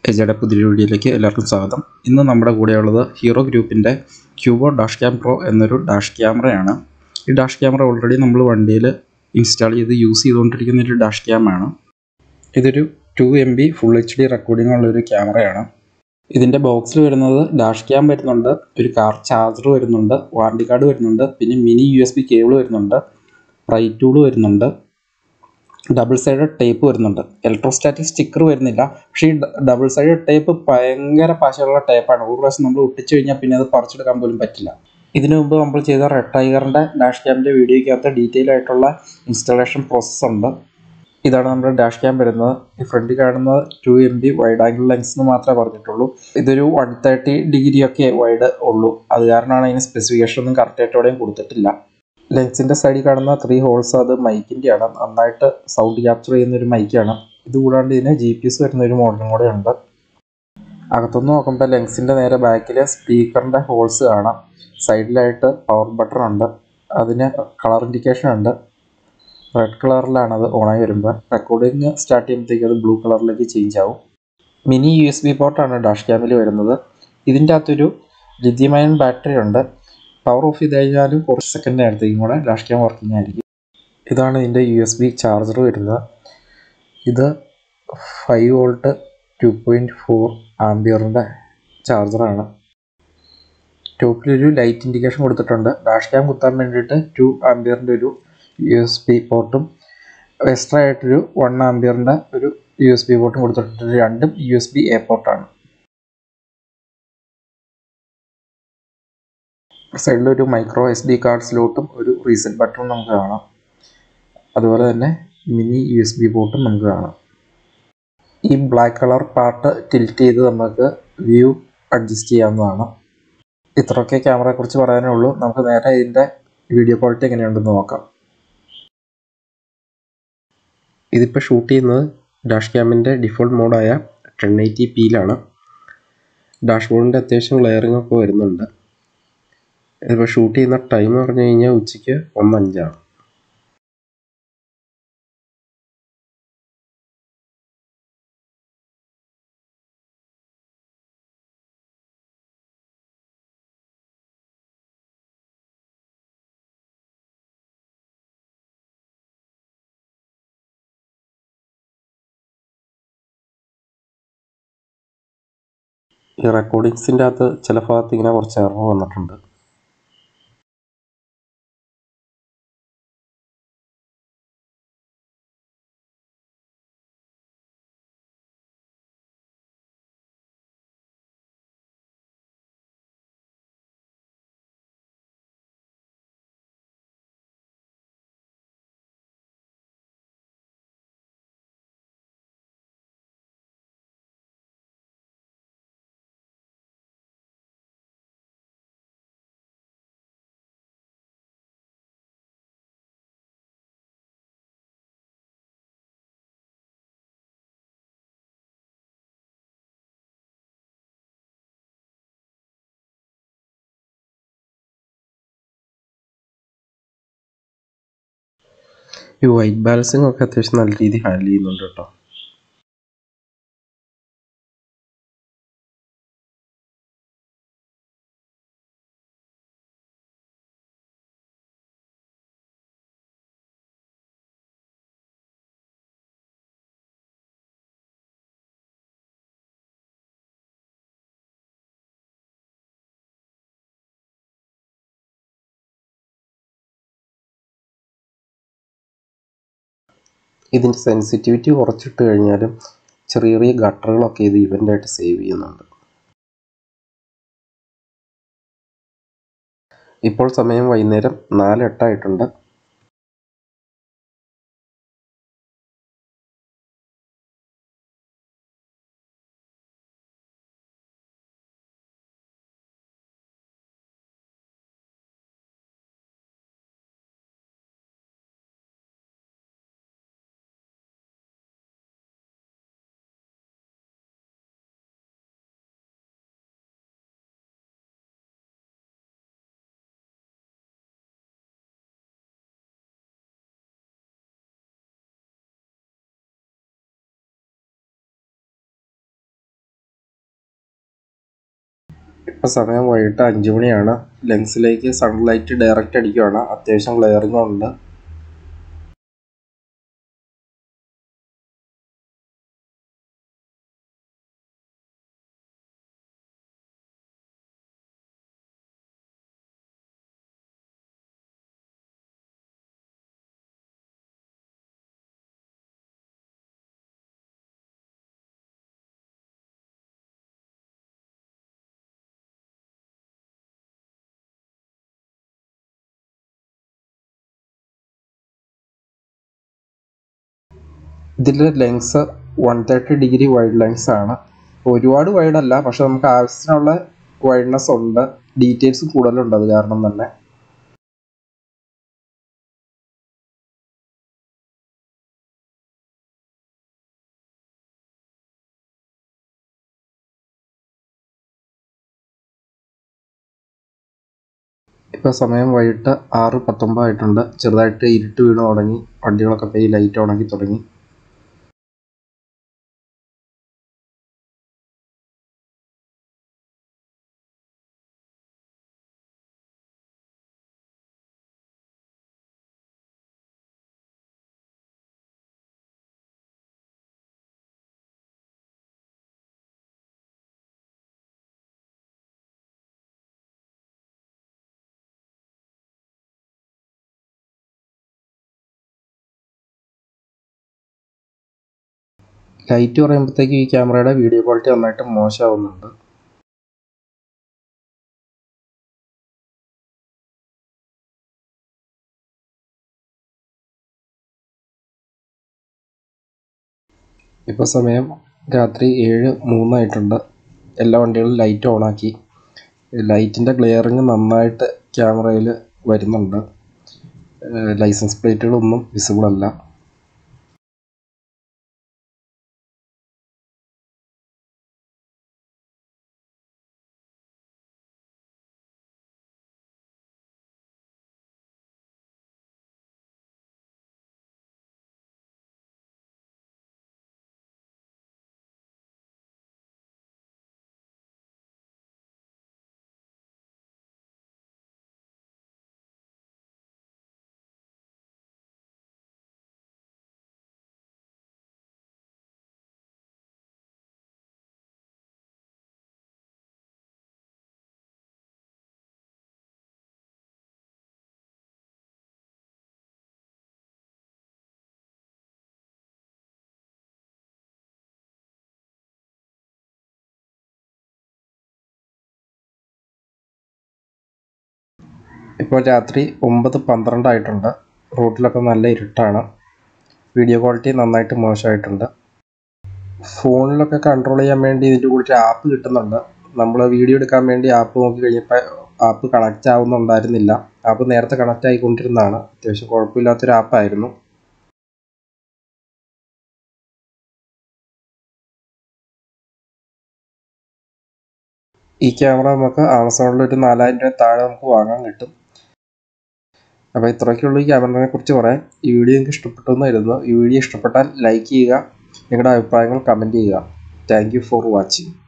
എജയുടെ പുതിയ വീഡിയോയിലേക്ക് എല്ലാവർക്കും സ്വാഗതം ഇന്ന് നമ്മുടെ കൂടെയുള്ളത് ഹീറോ ഗ്രൂപ്പിൻ്റെ ക്യൂബോ ഡാഷ് ക്യാം പ്രോ എന്നൊരു ഡാഷ് ക്യാമറയാണ് ഈ ഡാഷ് ക്യാമറ ഓൾറെഡി നമ്മൾ വണ്ടിയിൽ ഇൻസ്റ്റാൾ ചെയ്ത് യൂസ് ചെയ്തുകൊണ്ടിരിക്കുന്ന ഒരു ഡാഷ് ക്യാമാണ് ഇതൊരു two M B full H D recording ഉള്ള ഒരു ക്യാമറയാണ് ഇതിൻ്റെ ബോക്സിൽ വരുന്നത് ഡാഷ് ക്യാം വരുന്നുണ്ട് ഒരു കാർ ചാർജർ വരുന്നുണ്ട് വാറണ്ടി കാർഡ് വരുന്നുണ്ട് പിന്നെ mini U S B cable വരുന്നുണ്ട് പ്രൈ ടൂൾ വരുന്നുണ്ട് ഡബിൾ സൈഡ് ടേപ്പ് വരുന്നുണ്ട് ഇലക്ട്രോസ്റ്റാറ്റിക് സ്റ്റിക്കർ വരുന്നില്ല പക്ഷേ ഈ ഡബിൾ സൈഡ് ടേപ്പ് ഭയങ്കര പശയുള്ള ടേപ്പാണ് ഒരു പ്രാവശ്യം നമ്മൾ ഒട്ടിച്ചു കഴിഞ്ഞാൽ പിന്നെ അത് പറിച്ചെടുക്കാൻ പോലും പറ്റില്ല ഇതിനു മുമ്പ് നമ്മൾ ചെയ്ത റെഡ് ടൈഗറിൻ്റെ ഡാഷ് ക്യാമിൻ്റെ വീഡിയോയ്ക്കകത്ത് ഡീറ്റെയിൽ ആയിട്ടുള്ള ഇൻസ്റ്റാളേഷൻ പ്രോസസ്സ് ഉണ്ട് ഇതാണ് നമ്മുടെ ഡാഷ് ക്യാം വരുന്നത് ഈ ഫ്രണ്ടിൽ കാണുന്നത് two M B wide angle lens എന്ന് മാത്രമേ പറഞ്ഞിട്ടുള്ളൂ ഇതൊരു വൺ തേർട്ടി ഡിഗ്രി ഒക്കെ വൈഡ് ഉള്ളൂ അത് കാരണമാണ് അതിന് സ്പെസിഫിക്കേഷൻ ഒന്നും കറക്റ്റായിട്ടോടെയും കൊടുത്തിട്ടില്ല ലെൻസിൻ്റെ സൈഡിൽ കാണുന്ന ത്രീ ഹോൾസ് അത് മൈക്കിൻ്റെയാണ് നന്നായിട്ട് സൗണ്ട് ക്യാപ്ചർ ചെയ്യുന്ന ഒരു മൈക്കാണ് ഇത് കൂടാണ്ട് ഇതിന് ജി പി എസ് വരുന്ന ഒരു മോഡലും കൂടെ ഉണ്ട് അകത്തുനിന്ന് നോക്കുമ്പോൾ ലെൻസിൻ്റെ നേരെ ബാക്കിൽ സ്പീക്കറിൻ്റെ ഹോൾസ് കാണാം സൈഡിലായിട്ട് പവർ ബട്ടൺ ഉണ്ട് അതിന് കളർ ഇൻഡിക്കേഷൻ ഉണ്ട് റെഡ് കളറിലാണ് അത് ഓണായി വരുമ്പോൾ റെക്കോർഡിങ് സ്റ്റാർട്ട് ചെയ്യുമ്പോഴത്തേക്ക് അത് ബ്ലൂ കളറിലേക്ക് ചേഞ്ച് ആവും മിനി യു എസ് ബി പോർട്ടാണ് ഡാഷ് ക്യാമിൽ വരുന്നത് ഇതിൻ്റെ അകത്തൊരു ലിഥിയം അയൺ ബാറ്ററി ഉണ്ട് പവർ ഓഫ് ചെയ്ത് കഴിഞ്ഞാലും കുറച്ച് സെക്കൻഡ് നേരത്തേക്കും കൂടെ ഡാഷ് ക്യാം വർക്കിംഗ് ആയിരിക്കും ഇതാണ് ഇതിൻ്റെ യു എസ് ബി ചാർജർ വരുന്നത് ഇത് five volt two point four ആംബിയറിൻ്റെ ചാർജറാണ് ടോപ്പിലൊരു ലൈറ്റ് ഇൻഡിക്കേഷൻ കൊടുത്തിട്ടുണ്ട് ഡാഷ് ക്യാം കുത്താൻ വേണ്ടിയിട്ട് ടു ആംബിയറിൻ്റെ ഒരു യു എസ് ബി പോർട്ടും എക്സ്ട്രാ ആയിട്ടൊരു വൺ ആംബിയറിൻ്റെ ഒരു യു എസ് ബി പോർട്ടും കൊടുത്തിട്ടുണ്ട് രണ്ടും യു എസ് ബി എ പോർട്ടാണ് സൈഡിലൊരു മൈക്രോ എസ് ഡി കാർഡ് സ്ലോട്ടും ഒരു റീസെറ്റ് ബട്ടണും നമുക്ക് കാണാം അതുപോലെ തന്നെ മിനി യു എസ് ബി പോർട്ടും നമുക്ക് കാണാം ഈ ബ്ലാക്ക് കളർ പാർട്ട് ടിൽറ്റ് ചെയ്ത് നമുക്ക് വ്യൂ അഡ്ജസ്റ്റ് ചെയ്യാവുന്നതാണ് ഇത്രയൊക്കെ ക്യാമറയെ കുറിച്ച് പറയാനേ ഉള്ളൂ നമുക്ക് നേരെ ഇതിൻ്റെ വീഡിയോ ക്വാളിറ്റി എങ്ങനെയുണ്ടെന്ന് നോക്കാം ഇതിപ്പോൾ ഷൂട്ട് ചെയ്യുന്നത് ഡാഷ് ക്യാമിൻ്റെ ഡിഫോൾട്ട് മോഡായ ടെൻ എയ്റ്റി പിയിലാണ് ഡാഷ് ബോർഡിൻ്റെ അത്യാവശ്യം ലെയറിംഗ് ഒക്കെ വരുന്നുണ്ട് ഇതിപ്പോൾ ഷൂട്ട് ചെയ്യുന്ന ടൈം എന്ന് പറഞ്ഞു കഴിഞ്ഞാൽ ഉച്ചയ്ക്ക് ഒന്നഞ്ചാണ് ഈ റെക്കോർഡിങ്സിൻ്റെ അകത്ത് ചില ഭാഗത്ത് ഇങ്ങനെ കുറച്ച് എറർ വന്നിട്ടുണ്ട് ഈ വൈറ്റ് ബാലൻസിങ് ഒക്കെ അത്യാവശ്യം നല്ല രീതിയിൽ ഹാൻഡിൽ ചെയ്യുന്നുണ്ട് കേട്ടോ ഇതിൻ്റെ സെൻസിറ്റിവിറ്റി കുറച്ചിട്ട് കഴിഞ്ഞാലും ചെറിയ ചെറിയ ഗട്ടറുകളൊക്കെ ഇത് ഇവൻ്റായിട്ട് സേവ് ചെയ്യുന്നുണ്ട് ഇപ്പോൾ സമയം വൈകുന്നേരം നാല് എട്ടായിട്ടുണ്ട് ഇപ്പോൾ സമയം വൈകിട്ട് അഞ്ച് മണിയാണ് ലെൻസിലേക്ക് സൺലൈറ്റ് ഡയറക്റ്റ് അടിക്കുകയാണ് അത്യാവശ്യം ഗ്ലെയറിംഗ് ഉണ്ട് ഇതിൽ lens one thirty degree wide lens ആണ് ഒരുപാട് വൈഡ് അല്ല പക്ഷെ നമുക്ക് ആവശ്യത്തിനുള്ള വൈഡ്നെസ് ഉണ്ട് ഡീറ്റെയിൽസ് കൂടുതലുണ്ട് അത് കാരണം തന്നെ ഇപ്പോൾ സമയം വൈകിട്ട് ആറ് പത്തൊമ്പതായിട്ടുണ്ട് ചെറുതായിട്ട് ഇരുട്ട് വീണ് തുടങ്ങി വണ്ടികളൊക്കെ പോയി ലൈറ്റ് ഓണാക്കി തുടങ്ങി ലൈറ്റ് പറയുമ്പോഴത്തേക്ക് ഈ ക്യാമറയുടെ വീഡിയോ ക്വാളിറ്റി നന്നായിട്ട് മോശമാവുന്നുണ്ട് ഇപ്പോൾ സമയം രാത്രി ഏഴ് മൂന്നായിട്ടുണ്ട് എല്ലാ വണ്ടികളും ലൈറ്റ് ഓണാക്കി ലൈറ്റിൻ്റെ ഗ്ലെയറിങ് നന്നായിട്ട് ക്യാമറയിൽ വരുന്നുണ്ട് ലൈസൻസ് പ്ലേറ്റുകളൊന്നും വിസിബിൾ അല്ല ഇപ്പോൾ രാത്രി ഒമ്പത് പന്ത്രണ്ടായിട്ടുണ്ട് റോഡിലൊക്കെ നല്ല ഇരുട്ടാണ് വീഡിയോ ക്വാളിറ്റി നന്നായിട്ട് മോശമായിട്ടുണ്ട് ഫോണിലൊക്കെ കൺട്രോൾ ചെയ്യാൻ വേണ്ടി ഇതിൻ്റെ കൂടെ ഒരു ആപ്പ് കിട്ടുന്നുണ്ട് നമ്മൾ വീഡിയോ എടുക്കാൻ വേണ്ടി ആപ്പ് നോക്കി കഴിഞ്ഞപ്പോൾ ആപ്പ് കണക്റ്റ് ആവുന്നുണ്ടായിരുന്നില്ല ആപ്പ് നേരത്തെ കണക്റ്റ് ആയിക്കൊണ്ടിരുന്നതാണ് അത്യാവശ്യം കുഴപ്പമില്ലാത്തൊരു ആപ്പായിരുന്നു ഈ ക്യാമറ നമുക്ക് ആമസോണിൽ ഒരു നാലായിരം രൂപ താഴെ നമുക്ക് വാങ്ങാൻ കിട്ടും അപ്പോൾ ഇത്രയൊക്കെയുള്ളൂ ഈ ക്യാമറയെ കുറിച്ച് പറയാൻ ഈ വീഡിയോ നിങ്ങൾക്ക് ഇഷ്ടപ്പെട്ടു എന്നായിരുന്നു ഈ വീഡിയോ ഇഷ്ടപ്പെട്ടാൽ ലൈക്ക് ചെയ്യുക നിങ്ങളുടെ അഭിപ്രായങ്ങൾ കമൻറ്റ് ചെയ്യുക താങ്ക് യു ഫോർ വാച്ചിങ്